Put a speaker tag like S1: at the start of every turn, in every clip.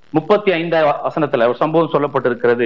S1: முப்பத்தி ஐந்தாம் வசனத்துல ஒரு சம்பவம் சொல்லப்பட்டிருக்கிறது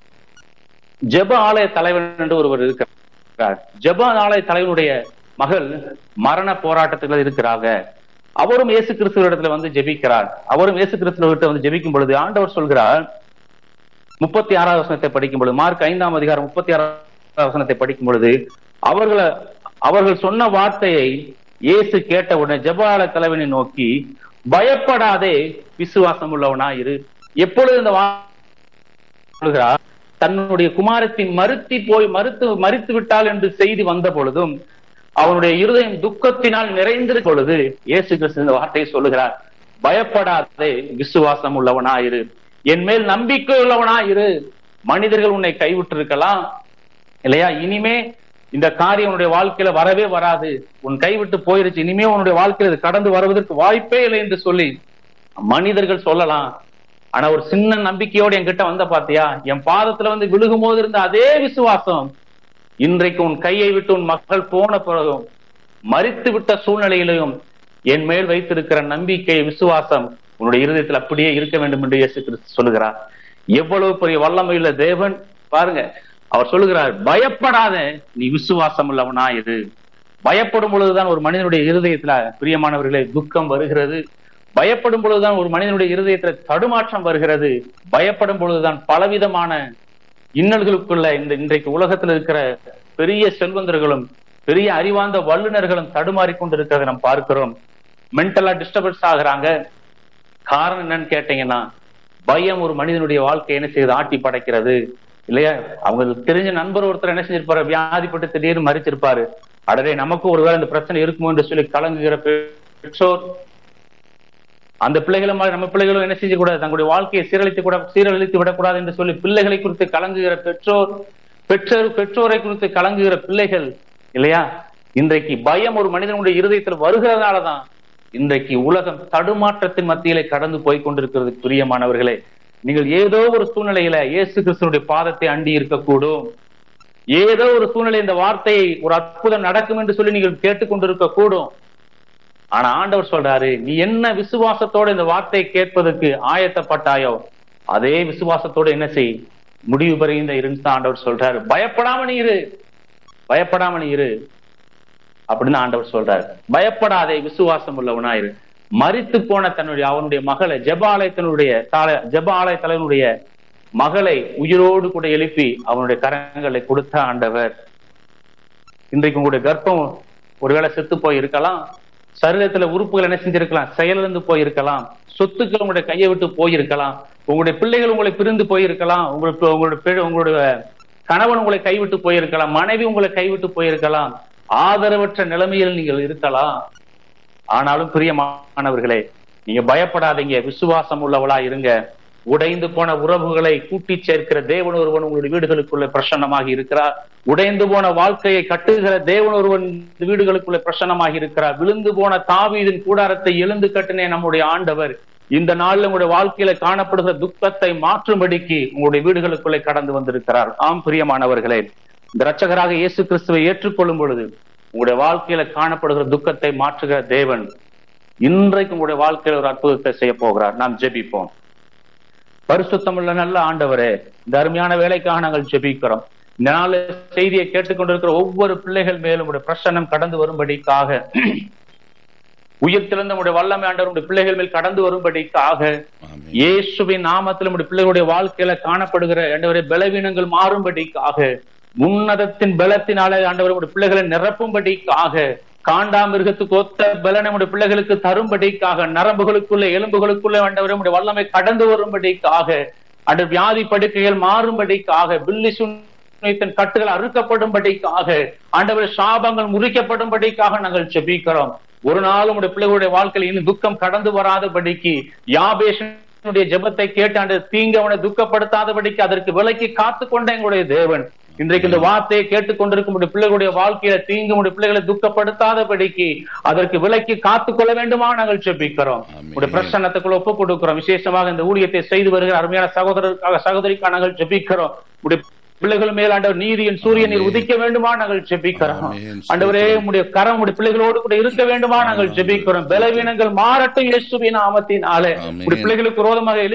S1: ஜெப ஆலய தலைவன் என்று ஒருவர் இருக்கிறார் ஜெப ஆலய தலைவனுடைய மகள் மரண போராட்டத்துல இருக்கிறாங்க அவரும் இயேசு கிறிஸ்துவிடத்துல வந்து ஜெபிக்கிறார் அவரும் இயேசு கிறிஸ்துவிட்ட வந்து ஜெபிக்கும் பொழுது ஆண்டவர் சொல்கிறார் முப்பத்தி ஆறாவது வசனத்தை படிக்கும் பொழுது மார்க் ஐந்தாம் அதிகாரம் முப்பத்தி ஆறாவது வசனத்தை படிக்கும் பொழுது அவர்களை அவர்கள் சொன்ன வார்த்தையை இயேசு கேட்ட உடனே ஜெபால தலைவனை நோக்கி பயப்படாதே விசுவாசம் உள்ளவனா இரு எப்பொழுது இந்த வா- சொல்கிறார் தன்னுடைய குமாரத்தின் மறுத்தி போய் மறுத்து மறித்து விட்டாள் என்று செய்தி வந்த பொழுதும் அவனுடைய இருதயம் துக்கத்தினால் நிறைந்திருக்கும் பொழுது இயேசு கிறிஸ்து இந்த வார்த்தையை சொல்லுகிறார் பயப்படாதே விசுவாசம் உள்ளவனாயிரு என் மேல் நம்பிக்கை உள்ளவனாயிரு மனிதர்கள் உன்னை கைவிட்டு இருக்கலாம் இல்லையா இனிமே இந்த காரியம் உன்னுடைய வாழ்க்கையில வரவே வராது உன் கைவிட்டு போயிருச்சு இனிமே உன்னுடைய வாழ்க்கையில இது கடந்து வருவதற்கு வாய்ப்பே இல்லை என்று சொல்லி மனிதர்கள் சொல்லலாம் ஆனா ஒரு சின்ன நம்பிக்கையோடு என்கிட்ட வந்த பாத்தியா என் பாதத்துல வந்து விழுகும் போது இருந்த அதே விசுவாசம் இன்றைக்கு உன் கையை விட்டு உன் மக்கள் போன பிறகும் மறித்து விட்ட சூழ்நிலையிலும் என் மேல் வைத்திருக்கிற நம்பிக்கை விசுவாசம் உன்னுடைய இருதயத்தில் அப்படியே இருக்க வேண்டும் என்று இயேசு கிறிஸ்து சொல்லுகிறார் எவ்வளவு பெரிய வல்லமையுள்ள தேவன் பாருங்க அவர் சொல்லுகிறார் பயப்படாத நீ விசுவாசம் உள்ளவனா இரு பயப்படும் பொழுதுதான் ஒரு மனிதனுடைய இருதயத்துல பிரியமானவர்களே துக்கம் வருகிறது பயப்படும் பொழுதுதான் ஒரு மனிதனுடைய இருதயத்துல தடுமாற்றம் வருகிறது பயப்படும் பொழுதுதான் பலவிதமான இன்னல்களுக்குள்ள இந்த இன்றைக்கு உலகத்தில் இருக்கிற பெரிய செல்வந்தர்களும் பெரிய அறிவார்ந்த வல்லுநர்களும் தடுமாறி கொண்டிருக்கிறதை நாம் பார்க்கிறோம் மென்டலா டிஸ்டர்பன்ஸ் ஆகுறாங்க காரணம் என்னன்னு கேட்டீங்கன்னா பயம் ஒரு மனிதனுடைய வாழ்க்கையை என்ன செய்யுது ஆட்டி படைக்கிறது இல்லையா அவங்களுக்கு தெரிஞ்ச நண்பர் ஒருத்தர் என்ன செஞ்சிருப்பாரு வியாதிப்பட்டு திடீர்னு மறிச்சிருப்பாரு அடரே நமக்கும் ஒருவேளை இந்த பிரச்சனை இருக்குமோ என்று சொல்லி கலங்குகிற பெற்றோர் அந்த பிள்ளைகளை மாதிரி நம்ம பிள்ளைகளும் என்ன செய்யக்கூடாது தங்களுடைய வாழ்க்கையை சீரழித்து கூட சீரழித்து விடக்கூடாது என்று சொல்லி பிள்ளைகளை குறித்து கலங்குகிற பெற்றோர் பெற்றோர் பெற்றோரை குறித்து கலங்குகிற பிள்ளைகள் இல்லையா இன்றைக்கு பயம் ஒரு மனிதனுடைய இருதயத்தில் வருகிறதுனாலதான் இன்றைக்கு உலகம் தடுமாற்றத்தின் மத்தியிலே கடந்து போய் கொண்டிருக்கிறது பிரியமானவர்களே நீங்கள் ஏதோ ஒரு சூழ்நிலையில இயேசு கிறிஸ்துடைய பாதத்தை அண்டி இருக்கக்கூடும் ஏதோ ஒரு சூழ்நிலை இந்த வார்த்தையை ஒரு அற்புதம் நடக்கும் என்று சொல்லி நீங்கள் கேட்டுக்கொண்டிருக்க கூடும் ஆனா ஆண்டவர் சொல்றாரு நீ என்ன விசுவாசத்தோட இந்த வார்த்தையை கேட்பதற்கு ஆயத்தப்பட்டாயோ அதே விசுவாசத்தோட என்ன செய் முடிவு பெறுகின்ற இருந்து ஆண்டவர் சொல்றாரு பயப்படாம நீ இரு பயப்படாம நீ இரு அப்படின்னு ஆண்டவர் சொல்றாரு பயப்படாதே விசுவாசம் உள்ளவனாயிரு மறித்து போன தன்னுடைய அவனுடைய மகளை ஜெபாலயத்தினுடைய தால- ஜெப ஆலய தலைவனுடைய மகளை உயிரோடு கூட எழுப்பி அவனுடைய கரங்களை கொடுத்த ஆண்டவர் இன்றைக்கு உங்களுடைய கர்ப்பம் ஒருவேளை செத்து போய் இருக்கலாம் சரீரத்துல உறுப்புகள் என்ன செஞ்சிருக்கலாம் செயலிழந்து போயிருக்கலாம் சொத்துக்கள் உங்களுடைய கையை விட்டு போயிருக்கலாம் உங்களுடைய பிள்ளைகள் உங்களை பிரிந்து போயிருக்கலாம் உங்களுக்கு உங்களுடைய பிள்ளை- உங்களுடைய கணவன் உங்களை கைவிட்டு போயிருக்கலாம் மனைவி உங்களை கைவிட்டு போயிருக்கலாம் ஆதரவற்ற நிலைமையில் நீங்கள் இருக்கலாம் ஆனாலும் பிரியமானவர்களே நீங்க பயப்படாதீங்க விசுவாசம் உள்ளவளா இருங்க உடைந்து போன உறவுகளை கூட்டி சேர்க்கிற தேவன் ஒருவன் உங்களுடைய வீடுகளுக்குள்ள பிரசன்னமாக இருக்கிறார் உடைந்து போன வாழ்க்கையை கட்டுகிற தேவன் ஒருவன் இந்த வீடுகளுக்குள்ள பிரசன்னமாக இருக்கிறார் விழுந்து போன தாவீதின் கூடாரத்தை எழுந்து கட்டினே நம்முடைய ஆண்டவர் இந்த நாள்ல உங்களுடைய வாழ்க்கையில காணப்படுகிற துக்கத்தை மாற்றும்படிக்கு உங்களுடைய வீடுகளுக்குள்ளே கடந்து வந்திருக்கிறார் ஆம் பிரியமானவர்களே இந்த ரட்சகராக இயேசு கிறிஸ்துவை ஏற்றுக்கொள்ளும் பொழுது உங்களுடைய வாழ்க்கையில காணப்படுகிற துக்கத்தை மாற்றுகிற தேவன் இன்றைக்கு உங்களுடைய வாழ்க்கையில ஒரு அற்புதத்தை செய்ய போகிறார் நாம் ஜெபிப்போம் பரிசுத்தமுள்ள நல்ல ஆண்டவரே இந்த அருமையான வேலைக்காக நாங்கள் ஜெபிக்கிறோம் இந்த நாள் செய்தியை கேட்டுக்கொண்டிருக்கிற ஒவ்வொரு பிள்ளைகள் மேலும் உடைய பிரசன்னம் கடந்து வரும்படிக்காக உயிர் திறந்த உடைய வல்லமை ஆண்டவர் உடைய பிள்ளைகள் மேல் கடந்து வரும்படிக்காக
S2: ஆமென்.
S1: இயேசுவின் நாமத்தில் உடைய பிள்ளைகளுடைய வாழ்க்கையில காணப்படுகிற ஆண்டவரே பலவீனங்கள் மாறும்படிக்காக உன்னதத்தின் பலத்தினாலே ஆண்டவர் உடைய பிள்ளைகளை நிரப்பும்படிக்காக காண்டாமிருகத்துக்கு ஒத்த பலனை நம்முடைய பிள்ளைகளுக்கு தரும்படிக்காக நரம்புகளுக்குள்ள எலும்புகளுக்குள்ள ஆண்டவரே உடைய வல்லமை கடந்து வரும்படிக்காக அந்த வியாதி படுக்கைகள் மாறும்படிக்காக பில்லி சுனித்தன் கட்டுகள் அறுக்கப்படும்படிக்காக ஆண்டவர் சாபங்கள் முறிக்கப்படும்படிக்காக நாங்கள் ஜெபிக்கிறோம் ஒரு நாள் உடைய பிள்ளைகளுடைய வாழ்க்கையில் இன்னும் துக்கம் கடந்து வராதபடிக்கு யாபேஷனுடைய ஜெபத்தை கேட்டு அந்த தீங்கு அவனை துக்கப்படுத்தாதபடிக்கு அதற்கு விலைக்கு காத்து கொண்ட எங்களுடைய தேவன் இன்றைக்கு இந்த வார்த்தையை கேட்டுக்கொண்டிருக்கும் உடைய பிள்ளைகளுடைய வாழ்க்கையில தீங்கு உடைய பிள்ளைகளை துக்கப்படுத்தாதபடிக்கு அதற்கு விலைக்கு காத்துக்கொள்ள வேண்டுமா நாங்கள் ஜெபிக்கிறோம்
S2: ஆமென்.
S1: உடைய பிரசன்னத்துக்குள்ள ஒப்பு கொடுக்கிறோம் விசேஷமாக இந்த ஊழியத்தை செய்து வருகிற அருமையான சகோதரருக்காக சகோதரிக்காக நாங்கள் ஜெபிக்கிறோம் உடைய பிள்ளைகள் மேல் ஆண்டவர் நீதியின் சூரியன் நீர்
S2: ஆமென்.
S1: உதிக்க வேண்டுமா நாங்கள் ஜெபிக்கிறோம்
S2: ஆமென்.
S1: ஆண்டவரே உடைய கரம் உடைய பிள்ளைகளோடு கூட இருக்க வேண்டுமா நாங்கள் ஜெபிக்கிறோம் பலவீனங்கள் மாறட்டும் இயேசுவின் நாமத்தினாலே
S2: ஆமென்.
S1: உடைய பிள்ளைகளுக்கு விரோதமாக